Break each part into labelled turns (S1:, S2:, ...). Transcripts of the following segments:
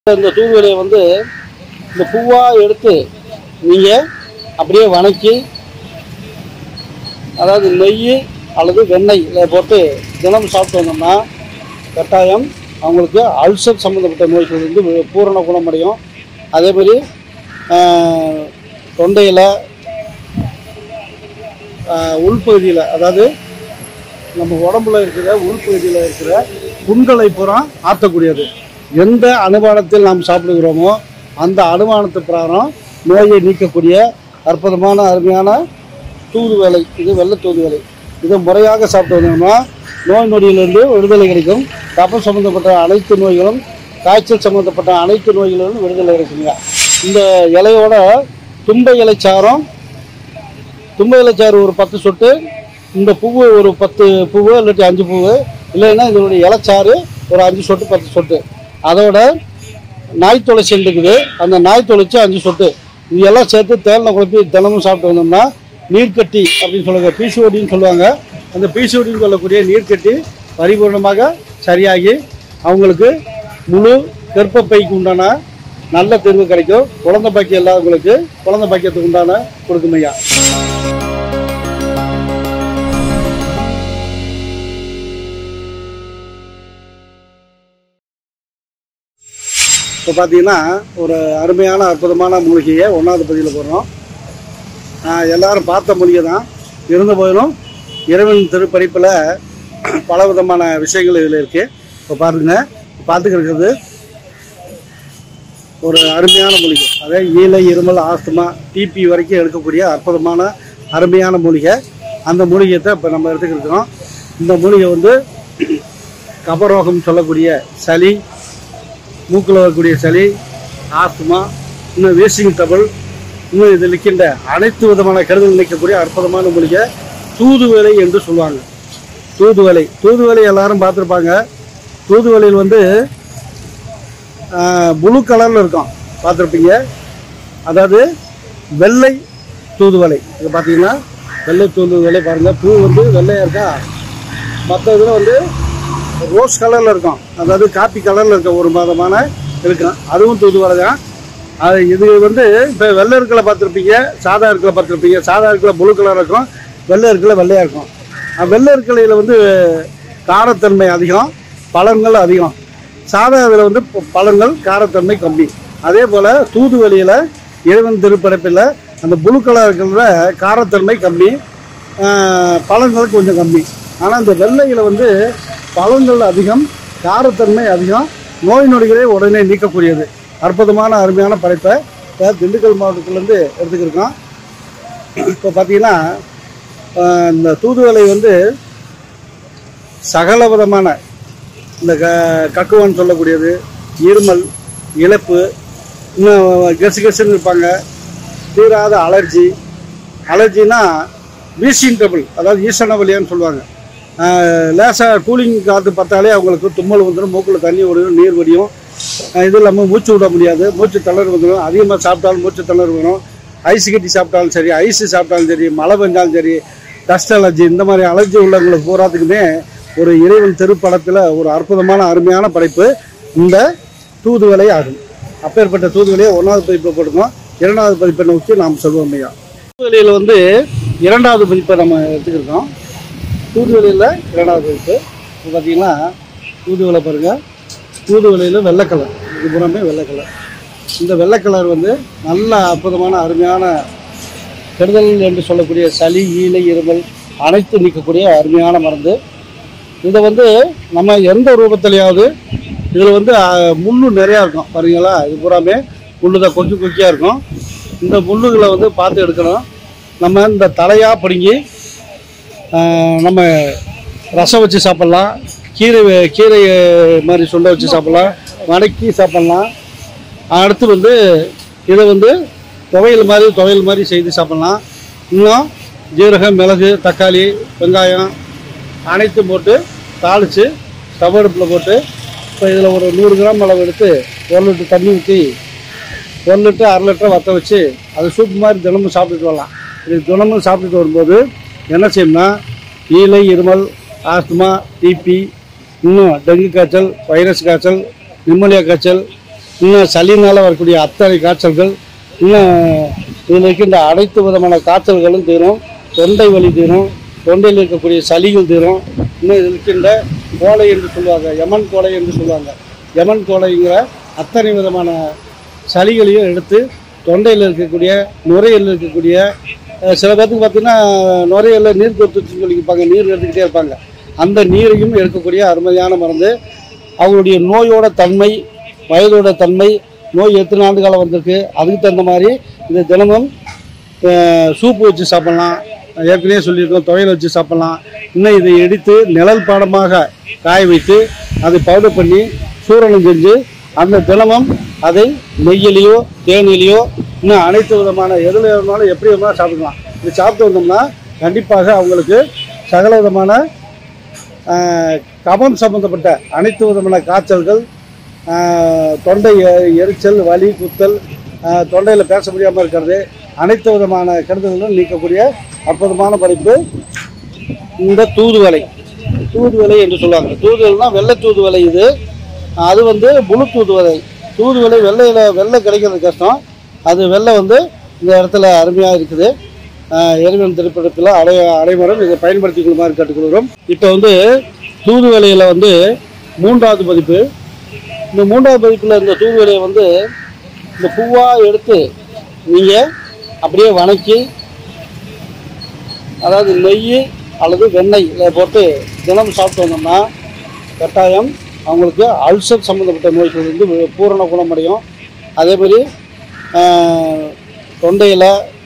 S1: இந்த தூதுவளையை வந்து இந்த பூவாக எடுத்து நீங்கள் அப்படியே வணக்கி அதாவது நெய் அல்லது வெண்ணெய் இதை போட்டு தினமும் சாப்பிட்டு வந்தோம்னா கட்டாயம் அவங்களுக்கு அல்சர் சம்மந்தப்பட்ட நோய்கள் வந்து வி- பூரண குணமடையும் அதே மாதிரி ஆஹ், தொண்டையில் ஆஹ், உள்பகுதியில் அதாவது நம்ம உடம்புல இருக்கிற உள்பகுதியில் இருக்கிற புண்களை பூரா ஆற்றக்கூடியது எந்த அனுமானத்தில் நாம் சாப்பிடுகிறோமோ அந்த அனுமானத்து பிரகாரம் நோயை நீக்கக்கூடிய அற்புதமான அருமையான தூதுவளை இது வெள்ளை தூதுவளை இதை முறையாக சாப்பிட்டு வந்தோம்னா நோய் நொடியிலிருந்து விடுதலை கிடைக்கும் கபம் சம்பந்தப்பட்ட அனைத்து நோய்களும் காய்ச்சல் சம்பந்தப்பட்ட அனைத்து நோய்களிலும் விடுதலை கிடைக்குங்க இந்த இலையோட தும்பை இலைச்சாரம் தும்பை இலைச்சாறு ஒரு பத்து சொட்டு இந்த பூவு ஒரு பத்து பூவு இல்லாட்டி அஞ்சு பூவு இல்லைன்னா இதனுடைய இலைச்சாறு ஒரு அஞ்சு சொட்டு பத்து சொட்டு அதோட நாய் துளசி இருக்குது அந்த நாய் துளசி அஞ்சு சொட்டு இது எல்லாம் சேர்த்து தேனில் குழப்பி தினமும் சாப்பிட்டு வந்தோம்னா நீர்க்கட்டி அப்படின்னு சொல்லுவாங்க பிசிஓடின்னு சொல்லுவாங்க அந்த பிசிஓடின்னு சொல்லக்கூடிய நீர்க்கட்டி பரிபூர்ணமாக சரியாகி அவங்களுக்கு முழு கர்ப்பப்பைக்கு உண்டான நல்ல தீர்வு கிடைக்கும் குழந்தை பாக்கியம் இல்லாதவங்களுக்கு குழந்தை பாக்கியத்துக்கு உண்டான கொடுக்கும் ஐயா இப்போ பார்த்தீங்கன்னா ஒரு அருமையான அற்புதமான மூலிகையை ஒன்றாவது பதிவில் போடுறோம் ஆஹ் எல்லாரும் பார்த்த மூலிகை தான் இருந்த போதிலும் இறைவன் திருப்படிப்பில் பல விதமான விஷயங்கள் இதில் இருக்குது இப்போ பாருங்க பார்த்துக்கிறது ஒரு அருமையான மூலிகை அதாவது ஈலை இருமல் ஆஸ்துமா டிபி வரைக்கும் எடுக்கக்கூடிய அற்புதமான அருமையான மூலிகை அந்த மூலிகையை இப்போ நம்ம எடுத்துக்கிட்டு இந்த மூலிகை வந்து கபரோகம் சொல்லக்கூடிய சளி மூக்கில் வரக்கூடிய சளி ஆஸ்துமா இன்னும் வீசிங் டபுள் இன்னும் இதில் இருக்கின்ற அனைத்து விதமான கருதல் நிற்கக்கூடிய அற்புதமான மூலிகை தூதுவளை என்று சொல்லுவாங்க தூதுவளை தூதுவளை எல்லாரும் பார்த்துருப்பாங்க தூதுவளையில் வந்து ப்ளூ கலரில் இருக்கும் பார்த்துருப்பீங்க அதாவது வெள்ளை தூதுவளை இது பார்த்தீங்கன்னா வெள்ளை தூதுவளை பாருங்கள் பூ வந்து வெள்ளையாக இருக்கா மற்ற இதில் வந்து ரோஸ் கலரில் இருக்கும் அதாவது காப்பி கலரில் இருக்க ஒரு மாதமான இருக்கும் அதுவும் தூதுவளை தான் அது இது வந்து இப்போ வெள்ளை இருக்கலை பார்த்துருப்பீங்க சாதா இருக்கலை பார்த்துருப்பீங்க சாதா இருக்கலை ப்ளூ கலர் இருக்கும் வெள்ளை இருக்கலை வெள்ளையாக இருக்கும் அஹ் வெள்ளை இருக்கலையில் வந்து காரத்தன்மை அதிகம் பழங்கள் அதிகம் சாதா இதில் வந்து ப- பழங்கள் காரத்தன்மை கம்மி அதே போல் தூதுவளியில் இறைவன் திருப்படைப்பில் அந்த ப்ளூ கலர் இருக்கிறதுல காரத்தன்மை கம்மி ஆஹ் பழங்கள் கொஞ்சம் கம்மி ஆனால் இந்த வெள்ளையில் வந்து பழங்கள் அதிகம் காரத்தன்மை அதிகம் நோய் நொடிகளை உடனே நீக்கக்கூடியது அற்புதமான அருமையான படைப்பை இப்போ திண்டுக்கல் மாவட்டத்திலேருந்து எடுத்துக்கிருக்கோம் இப்போ பார்த்தீங்கன்னா ஆஹ் இந்த தூதுவளை வந்து சகல விதமான இந்த க கக்குவன் சொல்லக்கூடியது இருமல் இழப்பு இன்னும் கெசு கெசுன்னு இருப்பாங்க தீராத அலர்ஜி அலர்ஜினா வீசிங் டபுள் அதாவது ஈசனவலியான்னு சொல்லுவாங்க லேசாக கூலிங் காற்று பார்த்தாலே அவங்களுக்கு தும்மல் வந்துடும் மூக்கில் தண்ணி ஓடும் நீர் வடியும் ஆஹ் இது இல்லாமல் மூச்சு விட முடியாது மூச்சு தளர்வு வந்துடும் அதிகமாக சாப்பிட்டாலும் மூச்சு தளர்வு வரும் ஐஸ் கட்டி சாப்பிட்டாலும் சரி ஐஸ் சாப்பிட்டாலும் சரி மழை பெஞ்சாலும் சரி டஸ்ட் அலர்ஜி இந்த மாதிரி அலர்ஜி உள்ளவங்களுக்கு பூராத்துக்குமே ஒரு இறைவன் திருப்படத்தில் ஒரு அற்புதமான அருமையான படைப்பு இந்த தூதுவளை ஆகும் அப்பேற்பட்ட தூதுவளையை ஒன்றாவது பதிப்பை போட்டுக்கோம் இரண்டாவது பதிப்பை நோக்கி நாம் சொல்வோம் ஐயா தூதுவளையில் வந்து இரண்டாவது பதிப்பை நம்ம எடுத்துக்கிருக்கோம் தூதுவளையில் இரண்டாவது பதிப்பு இப்போ பார்த்தீங்கன்னா தூதுவளை பாருங்கள் தூதுவளையில் வெள்ளை கலர் இது பூராமே வெள்ளை கலர் இந்த வெள்ளை கலர் வந்து நல்ல அற்புதமான அருமையான கெடுதல் என்று சொல்லக்கூடிய சளி ஈலை இருமல் அனைத்து நீக்கக்கூடிய அருமையான மருந்து இதை வந்து நம்ம எந்த ரூபத்திலையாவது இதில் வந்து அஹ், முள்ளு நிறையா இருக்கும் பாருங்களா இது பூராமே முள்ளு தான் கொக்கி கொக்கியாக இருக்கும் இந்த முள்ளுகளை வந்து பார்த்து எடுக்கணும் நம்ம இந்த தலையாக பிடுங்கி அஹ், நம்ம ரசம் வச்சு சாப்பிட்லாம் கீரை வே- கீரை மாதிரி சுண்டை வச்சு சாப்பிட்லாம் வதக்கி சாப்பிட்லாம் அடுத்து வந்து இதை வந்து துவையல் மாதிரி துவையல் மாதிரி செய்து சாப்பிட்லாம் இன்னும் ஜீரகம் மிளகு தக்காளி வெங்காயம் அனைத்தும் போட்டு தாளித்து தவடுப்பில் போட்டு இப்போ இதில் ஒரு நூறு கிராம் அளவு எடுத்து ஒரு லிட்டர் தண்ணி ஊற்றி ஒரு லிட்டர் அரை லிட்டர் வற்ற வச்சு அது சூப் மாதிரி தினமும் சாப்பிட்டுட்டு வரலாம் இது தினமும் சாப்பிட்டுட்டு வரும்போது என்ன செய்யணும்னா ஈலை இருமல் ஆஸ்துமா டிபி இன்னும் டெங்கு காய்ச்சல் வைரஸ் காய்ச்சல் நிமோனியா காய்ச்சல் இன்னும் சளினால் வரக்கூடிய அத்தனை காய்ச்சல்கள் இன்னும் இதில் இருக்கின்ற அனைத்து விதமான காய்ச்சல்களும் தீரும் தொண்டை வலி தீரும் தொண்டையில் இருக்கக்கூடிய சளிகள் தீரும் இன்னும் இதில் இருக்கின்ற கோலை என்று சொல்லுவாங்க யமன் கோலை என்று சொல்லுவாங்க யமன் கோலைங்கிற அத்தனை விதமான சளிகளையும் எடுத்து தொண்டையில் இருக்கக்கூடிய நுரையில் இருக்கக்கூடிய அஹ், சில பேர்த்துக்கு பார்த்தீங்கன்னா நுரையில் நீர் கொத்துச்சுன்னு சொல்லிப்பாங்க நீர் எடுத்துக்கிட்டே இருப்பாங்க அந்த நீரையும் எடுக்கக்கூடிய அருமையான மருந்து அவங்களுடைய நோயோட தன்மை வயதோட தன்மை நோய் எத்தனை ஆண்டு காலம் வந்திருக்கு அதுக்கு தகுந்த மாதிரி இந்த தினமும் அஹ், சூப்பு வச்சு சாப்பிட்லாம் ஏற்கனவே சொல்லியிருக்கோம் துவையல் வச்சு சாப்பிட்லாம் இன்னும் இதை எடுத்து நிழல் பாடமாக காய வைத்து அதை பவுடர் பண்ணி சூரணம் செஞ்சு அந்த தினமும் அதை நெய்யிலையோ தேனிலையோ இன்னும் அனைத்து விதமான எதில் இருந்தாலும் எப்படி வேணாலும் சாப்பிடலாம் இது சாப்பிட்டு வந்தோம்னா கண்டிப்பாக அவங்களுக்கு சகல விதமான ஆஹ், கபம் சம்பந்தப்பட்ட அனைத்து விதமான காய்ச்சல்கள் ஆஹ், தொண்டை எ- எரிச்சல் வலி குத்தல் தொண்டையில் பேச முடியாமல் இருக்கிறது அனைத்து விதமான கெடுதல்களும் நீக்கக்கூடிய அற்புதமான படைப்பு இந்த தூதுவளை தூதுவளை என்று சொல்லுவாங்க தூதுவளைனா வெள்ளை தூதுவளை இது அது வந்து முழு தூதுவளை தூதுவளை வெள்ளையில் வெள்ளை கிடைக்கிறது கஷ்டம் அது வெள்ளை வந்து இந்த இடத்துல அருமையாக இருக்குது ஆஹ் இறைவன் திரைப்படத்தில் அடை அடைமரம் இதை பயன்படுத்திக் கொள்ளுமாறு கேட்டுக்கொள்கிறோம் இப்போ வந்து தூதுவளையில் வந்து மூன்றாவது பதிப்பு இந்த மூன்றாவது பதிப்பில் இந்த தூதுவளையை வந்து இந்த பூவாக எடுத்து நீங்கள் அப்படியே வணக்கி அதாவது நெய் அல்லது வெண்ணெய் இதை போட்டு தினம் சாப்பிட்டு வந்தோம்னா கட்டாயம் அவங்களுக்கு அல்சர் சம்மந்தப்பட்ட நோய்கள் வந்து வி- பூரண குணமடையும் அதே மாதிரி ஆஹ், தொண்டையில்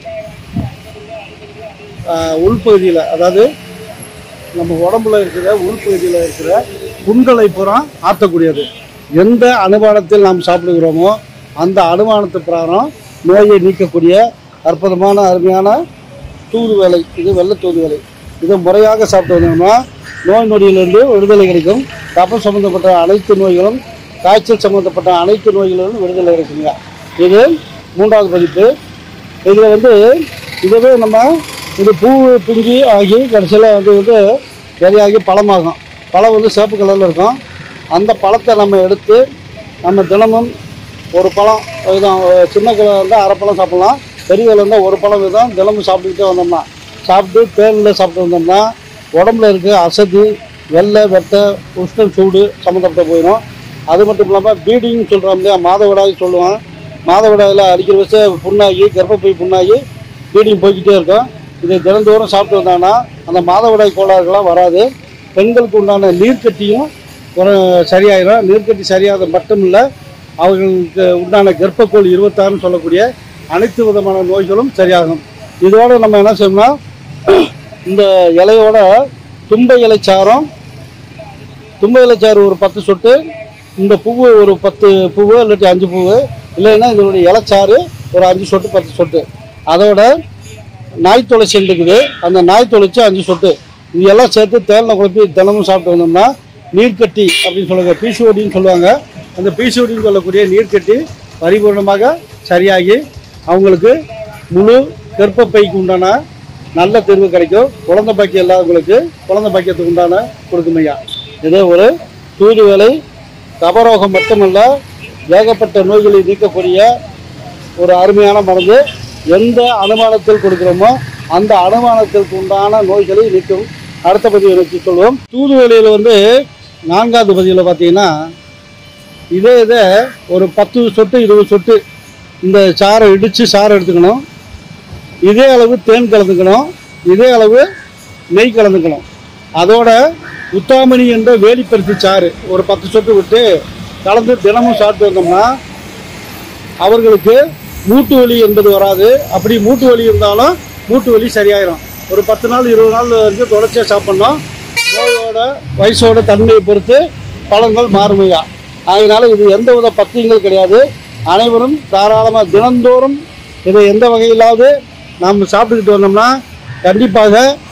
S1: ஆஹ், உள்பகுதியில் அதாவது நம்ம உடம்புல இருக்கிற உள்பகுதியில் இருக்கிற புண்களை பூரா ஆற்றக்கூடியது எந்த அனுமானத்தில் நாம் சாப்பிடுகிறோமோ அந்த அனுமானத்து பிரகாரம் நோயை நீக்கக்கூடிய அற்புதமான அருமையான தூதுவளை இது வெள்ளை தூதுவளை இதை முறையாக சாப்பிட்டு வந்தோம்னா நோய் நொடியிலிருந்து விடுதலை கிடைக்கும் கபம் சம்மந்தப்பட்ட அனைத்து நோய்களும் காய்ச்சல் சம்மந்தப்பட்ட அனைத்து நோய்களிலும் விடுதலை கிடைக்குங்க இது மூன்றாவது பதிப்பு இதில் வந்து இதுவே நம்ம இது பூ பிஞ்சி ஆகி கடைசியில் வந்து வந்து விதையாகி பழமாகும் பழம் வந்து சிவப்பு கலரில் இருக்கும் அந்த பழத்தை நம்ம எடுத்து நம்ம தினமும் ஒரு பழம் இதுதான் ஒரு சின்ன கலர் இருந்தால் அரை பழம் சாப்பிட்லாம் பெரிய கலர் இருந்தால் ஒரு பழம் விதம் தினமும் சாப்பிட்டுக்கிட்டே வந்தோம்னா சாப்பிட்டு தேனில் சாப்பிட்டு வந்தோம்னா உடம்புல இருக்க அசதி வெள்ளை வெட்டை உஷ்ணம் சூடு சம்மந்தப்பட்ட போயிடும் அது மட்டும் இல்லாமல் பீடிங் சொல்கிறோம் இல்லையா மாதவிடாய் சொல்லுவான் மாதவிடாயில் அடிக்கிற வச்சு புண்ணாகி கர்ப்பப்பை புண்ணாகி பீடிங் போய்கிட்டே இருக்கும் இதை தினந்தோறும் சாப்பிட்டு வந்தாங்கன்னா அந்த மாதவிடாய் கோளாறுகள்லாம் வராது பெண்களுக்கு உண்டான நீர்க்கட்டியும் ஒரு சரியாயிடும் நீர்க்கட்டி சரியாத மட்டும் இல்லை அவர்களுக்கு உண்டான கர்ப்பக்கோள் இருபத்தாறுன்னு சொல்லக்கூடிய அனைத்து விதமான நோய்களும் சரியாகும் இதோட நம்ம என்ன செய்யணும்னா இந்த இலையோட தும்பை இலைச்சாரம் தும்பை இலைச்சாறு ஒரு பத்து சொட்டு இந்த பூவு ஒரு பத்து பூவு இல்லாட்டி அஞ்சு பூவு இல்லைன்னா இதனுடைய இலைச்சாறு ஒரு அஞ்சு சொட்டு பத்து சொட்டு அதோட நாய் துளசி இருக்குது அந்த நாய் துளசி அஞ்சு சொட்டு இது எல்லாம் சேர்த்து தேனில் குழப்பி தினமும் சாப்பிட்டு வந்தோம்னா நீர்க்கட்டி அப்படின்னு சொல்லுவாங்க பிசிஓடின்னு சொல்லுவாங்க அந்த பிசிஓடின்னு சொல்லக்கூடிய நீர்க்கட்டி பரிபூர்ணமாக சரியாகி அவங்களுக்கு முழு கர்ப்பப்பைக்கு உண்டான நல்ல தீர்வு கிடைக்கும் குழந்தை பாக்கியம் இல்லாதவங்களுக்கு குழந்தை பாக்கியத்துக்கு உண்டான கொடுக்குமையா இது ஒரு தூதுவலை கபரோகம் மட்டுமல்ல ஏகப்பட்ட நோய்களை நீக்கக்கூடிய ஒரு அருமையான மருந்து எந்த அனுமானத்தில் கொடுக்குறோமோ அந்த அனுமானத்திற்கு உண்டான நோய்களை நீக்கும் அடுத்த பதிவை நோக்கி சொல்லுவோம் தூதுவளையில் வந்து நான்காவது பதிவில் பார்த்தீங்கன்னா இதே இதை ஒரு பத்து சொட்டு இருபது சொட்டு இந்த சாறை இடித்து சாறை எடுத்துக்கணும் இதே அளவு தேன் கலந்துக்கணும் இதே அளவு நெய் கலந்துக்கணும் அதோட உத்தாமணி என்ற வேலிப்பருத்தி சாறு ஒரு பத்து சொட்டு விட்டு கலந்து தினமும் சாப்பிட்டு வந்தோம்னா அவர்களுக்கு மூட்டு வலி என்பது வராது அப்படி மூட்டு வலி இருந்தாலும் மூட்டு வலி சரியாயிரும் ஒரு பத்து நாள் இருபது நாள் வரைக்கும் தொடர்ச்சியாக சாப்பிட்ணும் நோயோட வயசோட தன்மையை பொறுத்து பலன்கள் மாறுமையா அதனால இது எந்த வித பத்தியங்கள் கிடையாது அனைவரும் தாராளமாக தினந்தோறும் இதை எந்த வகையிலாவது நாம் சாப்பிட்டுக்கிட்டு வந்தோம்னா கண்டிப்பாக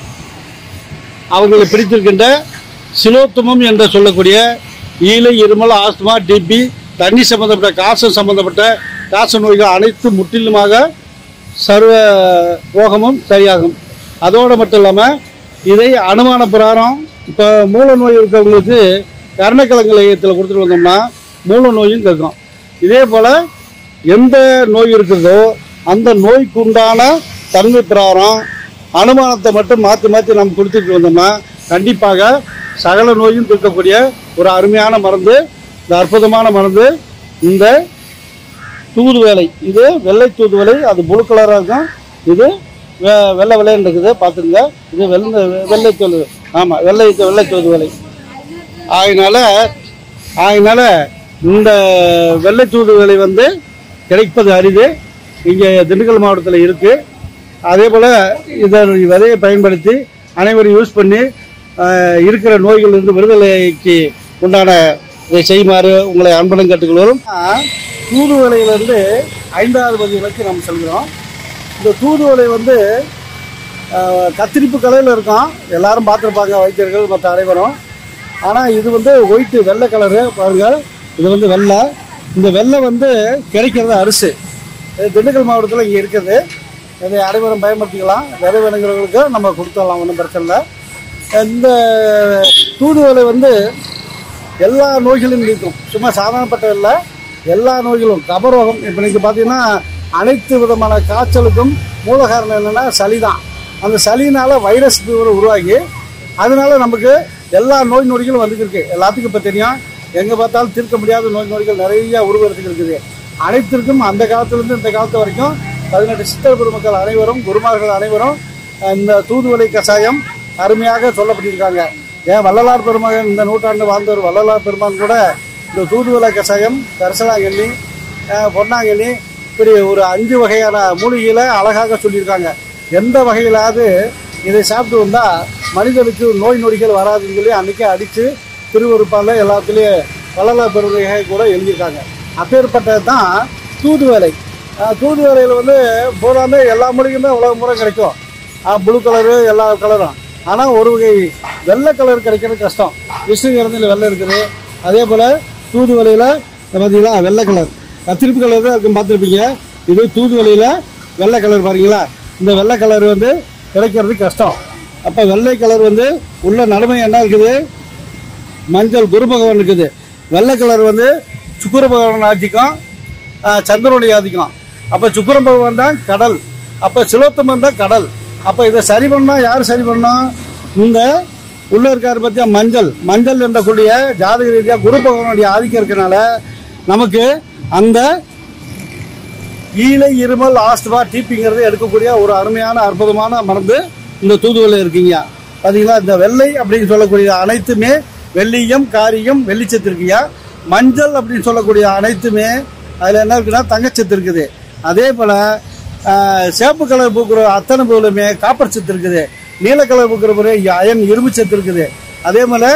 S1: அவர்களை பிடித்திருக்கின்ற சிலோத்துமம் என்று சொல்லக்கூடிய ஈலை இருமல் ஆஸ்துமா டிபி தண்ணி சம்பந்தப்பட்ட காசம் சம்பந்தப்பட்ட காச நோய்கள் அனைத்து முற்றிலுமாக சர்வ ரோகமும் சரியாகும் அதோடு மட்டும் இல்லாமல் இதை அனுமான பிரகாரம் இப்போ மூல நோய் இருக்கிறவங்களுக்கு கருணக்கிழங்கு லையத்தில் கொடுத்துட்டு வந்தோம்னா மூல நோயும் கேட்கும் இதே போல எந்த நோய் இருக்குதோ அந்த நோய்க்கு உண்டான தன்மை பிரகாரம் அனுமானத்தை மட்டும் மாற்றி மாற்றி நம்ம கொடுத்துட்டு வந்தோம்னா கண்டிப்பாக சகல நோயும் தீர்க்கக்கூடிய ஒரு அருமையான மருந்து இந்த அற்புதமான மருந்து இந்த தூதுவளை இது வெள்ளை தூதுவளை அது ப்ளூ கலராக இருக்கும் இது வெ- வெள்ளை வெள்ளைன்னு இருக்குது பார்த்துருங்க இது வெள்ளை வெள்ளை தூது ஆமாம் வெள்ளை வெள்ளை தூதுவளை அதனால அதனால இந்த வெள்ளை தூதுவளை வந்து கிடைப்பது அரிது இங்கே திண்டுக்கல் மாவட்டத்தில் இருக்குது அதே போல் இதை விதையை பயன்படுத்தி அனைவரும் யூஸ் பண்ணி ஆஹ், இருக்கிற நோய்களிலிருந்து விடுதலைக்கு உண்டான இதை செய்யுமாறு உங்களை அன்புடன் கேட்டுக்கொள்வோம் தூதுவளையிலிருந்து ஐந்தாவது பதிவுகளுக்கு நாம் செல்கிறோம் இந்த தூதுவளை வந்து ஆஹ், கத்திரிப்பு கலரில் இருக்கும் எல்லாரும் பார்த்துருப்பாங்க வைத்தியர்கள் மற்ற அனைவரும் ஆனால் இது வந்து ஒயிட்டு வெள்ளை கலரு பாருங்க இது வந்து வெள்ளை இந்த வெள்ளை வந்து கிடைக்கிறது அரிசி இது திண்டுக்கல் மாவட்டத்தில் இங்கே இருக்குது இதை அனைவரும் பயன்படுத்திக்கலாம் விதை வேணுங்கிறவங்களுக்கு நம்ம கொடுத்துடலாம் ஒன்றும் பிரச்சனை இல்லை இந்த தூதுவளை வந்து எல்லா நோய்களும் நீக்கும் சும்மா சாதாரணப்பட்ட இல்லை எல்லா நோய்களும் கபரோகம் இப்போ நீங்கள் பார்த்தீங்கன்னா அனைத்து விதமான காய்ச்சலுக்கும் மூல காரணம் என்னென்னா சளி தான் அந்த சளினால வைரஸ் ஃபீவர் உருவாகி அதனால நமக்கு எல்லா நோய் நொடிகளும் வந்துட்டு இருக்கு எல்லாத்துக்கும் இப்போ தெரியும் எங்கே பார்த்தாலும் தீர்க்க முடியாத நோய் நொடிகள் நிறைய உருவத்துக்கு இருக்குது அனைத்திற்கும் அந்த காலத்திலிருந்து இந்த காலத்து வரைக்கும் பதினெட்டு சித்தர் பெருமக்கள் அனைவரும் குருமார்கள் அனைவரும் அஹ், இந்த தூதுவளை கஷாயம் அருமையாக சொல்லப்பட்டிருக்காங்க ஏன் வள்ளலார் பெருமகன் இந்த நூற்றாண்டு வாழ்ந்தவர் வள்ளலார் பெருமான் கூட இந்த தூதுவளை கஷாயம் கரிசலாங்கண்ணி அஹ், பொன்னாங்கண்ணி இப்படி ஒரு அஞ்சு வகையான மூலிகைகளை அழகாக சொல்லியிருக்காங்க எந்த வகையிலாவது இதை சாப்பிட்டு வந்தால் மனிதனுக்கு நோய் நொடிகள் வராதுன்னு சொல்லி அன்றைக்கே அடித்து திருவருப்பால் எல்லாத்துலேயும் வள்ளலார் பெருமையை கூட எழுதியிருக்காங்க அப்பேற்பட்டது தான் தூதுவளை அஹ், தூதுவளையில் வந்து பூராமே எல்லா மூலிகையுமே உலகம் பூரா கிடைக்கும் ப்ளூ கலரு எல்லா கலரும் ஆனால் ஒரு வகை வெள்ளை கலர் கிடைக்கிறது கஷ்டம் விஷ்ணுங்கிறது வெள்ளை இருக்குது அதே போல் தூதுவளையில் பார்த்தீங்களா வெள்ளை கலர் கத்திரிப்பு கலர் தான் இருக்கும் பார்த்துருப்பீங்க இது தூதுவளையில் வெள்ளை கலர் பாருங்களா இந்த வெள்ளை கலர் வந்து கிடைக்கிறது கஷ்டம் அப்போ வெள்ளை கலர் வந்து உள்ள நடுமை என்ன இருக்குது மஞ்சள் குரு பகவான் இருக்குது வெள்ளை கலர் வந்து சுக்கிர பகவான் ஆதிக்கம் ஆஹ், சந்திரனுடைய ஆதிக்கம் அப்போ சுக்கிர பகவான் தான் கடல் அப்போ சிலோத்தமன் தான் கடல் அப்போ இதை சரி பண்ணா யார் சரி பண்ணோம் இந்த உள்ள இருக்காரு பத்தியா மஞ்சள் மஞ்சள் என்றக்கூடிய ஜாதக ரீதியாக குரு பகவானுடைய ஆதிக்கம் இருக்கனால நமக்கு அந்த ஈழை இருமல் ஆஸ்துமா டிபிங்கிறது எடுக்கக்கூடிய ஒரு அருமையான அற்புதமான மருந்து இந்த தூதுவளை இருக்கீங்க பார்த்தீங்களா இந்த வெள்ளை அப்படின்னு சொல்லக்கூடிய அனைத்துமே வெள்ளியம் காரியம் வெள்ளிச்சத்து இருக்குயா மஞ்சள் அப்படின்னு சொல்லக்கூடிய அனைத்துமே அதில் என்ன இருக்குன்னா தங்கச்சத்து இருக்குது அதே போல் சேப்பு கலர் பூக்கிற அத்தனை பூலுமே காப்பர் சத்து இருக்குது நீல கலர் பூக்கிற பூரே அயன் இரும்பு சத்து இருக்குது அதே போல்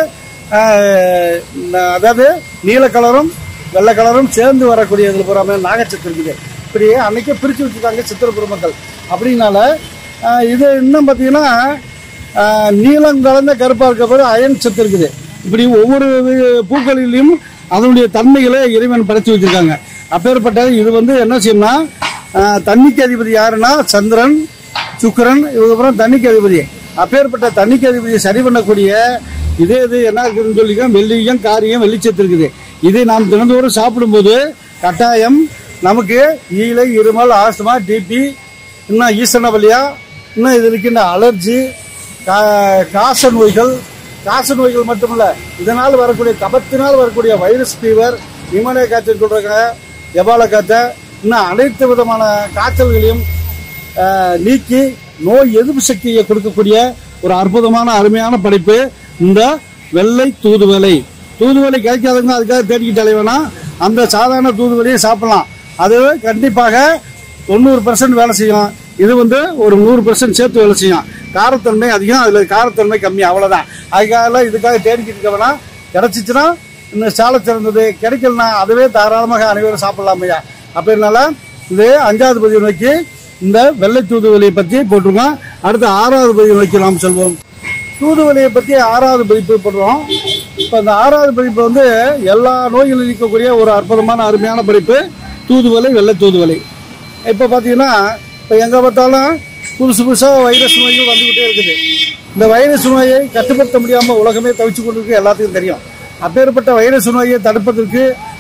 S1: அதாவது நீல கலரும் வெள்ளை கலரும் சேர்ந்து வரக்கூடிய இதில் பூராமே நாகச்சத்து இருக்குது இப்படியே அன்னைக்கே பிரித்து வச்சுருக்காங்க சித்திர பெருமக்கள் அப்படின்னால ஆஹ், இது இன்னும் பார்த்தீங்கன்னா ஆஹ், நீலம் கலந்த கருப்பாக இருக்க போது அயன் சத்து இருக்குது இப்படி ஒவ்வொரு வி- பூக்களிலும் அதனுடைய தன்மைகளை இறைவன் படைச்சு வச்சிருக்காங்க அப்பேற்பட்ட இது வந்து என்ன செய்யணும்னா ஆஹ், தண்ணிக்கு அதிபதி யாருன்னா சந்திரன் சுக்கிரன் இதுக்கப்புறம் தண்ணிக்கு அதிபதி அப்பேற்பட்ட தண்ணிக்கு அதிபதியை சரி பண்ணக்கூடிய இதே இது என்ன இருக்குதுன்னு சொல்லிக்க வெள்ளியம் காரியம் வெள்ளிச்சத்து இருக்குது இதை நாம் தினந்தோறும் சாப்பிடும்போது கட்டாயம் நமக்கு ஈழை இருமல் ஆஸ்துமா டிபி இன்னும் ஈசனவலியா இன்னும் இது இருக்கின்ற அலர்ஜி கா- காச நோய்கள் காச நோய்கள் மட்டுமல்ல இதனால் வரக்கூடிய கபத்தினால் வரக்கூடிய வைரஸ் ஃபீவர் நிமோனியா காய்ச்சல் சொல்றாங்க எபால காய்ச்சல் இன்னும் அனைத்து விதமான காய்ச்சல்களையும் ஆஹ், நீக்கி நோய் எதிர்ப்பு சக்தியை கொடுக்கக்கூடிய ஒரு அற்புதமான அருமையான படைப்பு இந்த வெள்ளை தூதுவளை தூதுவளை கிடைக்காதவங்க அதுக்காக தேடிக்கிட்டு அலைவேனா அந்த சாதாரண தூதுவளையை சாப்பிடலாம் அது கண்டிப்பாக தொண்ணூறு பர்சன்ட் வேலை செய்யும் இது வந்து ஒரு நூறு பர்சன்ட் சேர்த்து வேலை செய்யும் காரத்தன்மை அதிகம் அதில் காரத்தன்மை கம்மி அவ்வளோதான் அதுக்காக இதுக்காக தேடிக்கிட்டு இருக்க வேணாம் கிடச்சிச்சுன்னா இந்த சாலை சிறந்தது கிடைக்கலனா அதுவே தாராளமாக அனைவரும் சாப்பிடலாமையா அப்படின்னால இது அஞ்சாவது பதிவு நோக்கி இந்த வெள்ளை தூதுவளியை பற்றி போட்டிருக்கோம் அடுத்து ஆறாவது பதிவு நோக்கி நாம் செல்வோம் தூதுவளியை பற்றி ஆறாவது பதிப்பு போடுறோம் இப்போ இந்த ஆறாவது பதிப்பு வந்து எல்லா நோய்களும் நீக்கக்கூடிய ஒரு அற்புதமான அருமையான படிப்பு தூதுவளை வெள்ளை தூதுவளை இப்போ பார்த்தீங்கன்னா இப்போ எங்கே பார்த்தாலும் புதுசு புதுசாக வைரஸ் நோய்கள் வந்துக்கிட்டே இருக்குது இந்த வைரஸ் நோயை கட்டுப்படுத்த முடியாமல் உலகமே தவிச்சு கொண்டிருக்கு எல்லாத்துக்கும் தெரியும் அப்பேற்பட்ட வைரஸ் நோயை தடுப்பதற்கு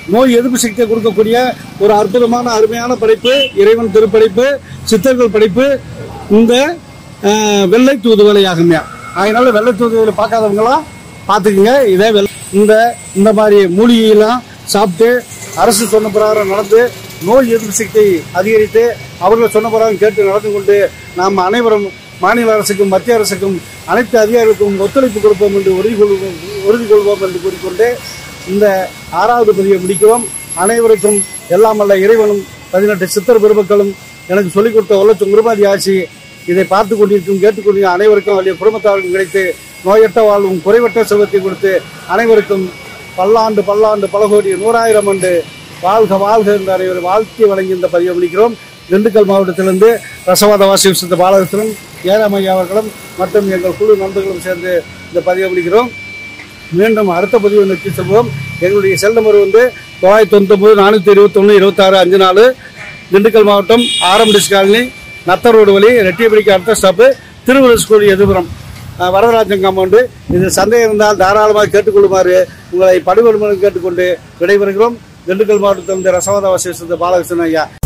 S1: நோய் எதிர்ப்பு சக்தியை கொடுக்கக்கூடிய ஒரு அற்புதமான அருமையான படைப்பு இறைவன் திருப்படைப்பு சித்தர்கள் படைப்பு இந்த அஹ், வெள்ளை தூதுவளை ஆகுமையா அதனால வெள்ளை தூதுவளை பார்க்காதவங்களாம் பார்த்துக்குங்க இதே வெள்ளை இந்த இந்த மாதிரி மூலிகையெல்லாம் சாப்பிட்டு அரசு சொன்ன பிரகாரம் நடந்து நோய் எதிர்ப்பு சக்தியை அதிகரித்து அவர்கள் சொன்ன பிரகாரம் கேட்டு நடந்து கொண்டு நாம் அனைவரும் மாநில அரசுக்கும் மத்திய அரசுக்கும் அனைத்து அதிகாரிகளுக்கும் ஒத்துழைப்பு கொடுப்போம் என்று உறுதி கொள்வோம் உறுதி கொள்வோம் என்று கூறிக்கொண்டு இந்த ஆறாவது பதிவை முடிக்கிறோம் அனைவருக்கும் எல்லாம் அல்ல இறைவனும் பதினெட்டு சித்தர் பெருமக்களும் எனக்கு சொல்லிக் கொடுத்த ஒல்லச்சம் குருபாதி ஆட்சி இதை பார்த்து கொண்டிருக்கும் கேட்டுக்கொண்டிருக்கும் அனைவருக்கும் அவருடைய குடும்பத்தாருக்கும் கிடைத்து நோயற்ற வாழ்வும் குறைவற்ற செல்வத்தை கொடுத்து அனைவருக்கும் பல்லாண்டு பல்லாண்டு பல கோடி நூறாயிரம் ஆண்டு வாழ்க வாழ்க என்ற அனைவரும் வாழ்த்தி வழங்கி இந்த பதிவை முடிக்கிறோம் திண்டுக்கல் மாவட்டத்திலிருந்து ரசவாத வாசி விசுத்த பாலகத்திலும் ஏராமையா அவர்களும் மற்றும் எங்கள் குழு நண்பர்களும் சேர்ந்து இந்த பதிவை முடிக்கிறோம் மீண்டும் அடுத்த பதிவு நோக்கி செல்வோம் எங்களுடைய செல் நம்பர் வந்து தொள்ளாயிரத்தி தொண்ணூத்தொம்பது நானூற்றி இருபத்தொன்று இருபத்தாறு அஞ்சு நாலு திண்டுக்கல் மாவட்டம் ஆரம்பிடிஸ் காலனி நத்தர் ரோடு வழி ரெட்டியபடிக்கு அடுத்த ஸ்டாப்பு திருவள்ளுவர் ஸ்கூல் எதிர்புறம் அஹ், வரதராஜன் காம்பவுண்டு இது சந்தேகம் இருந்தால் தாராளமாக கேட்டுக்கொள்ளுமாறு உங்களை படுகொடுமனும் கேட்டுக்கொண்டு விடைபெறுகிறோம் திண்டுக்கல் மாவட்டத்திலிருந்து ரசவாத வசித்த பாலகிருஷ்ணன் ஐயா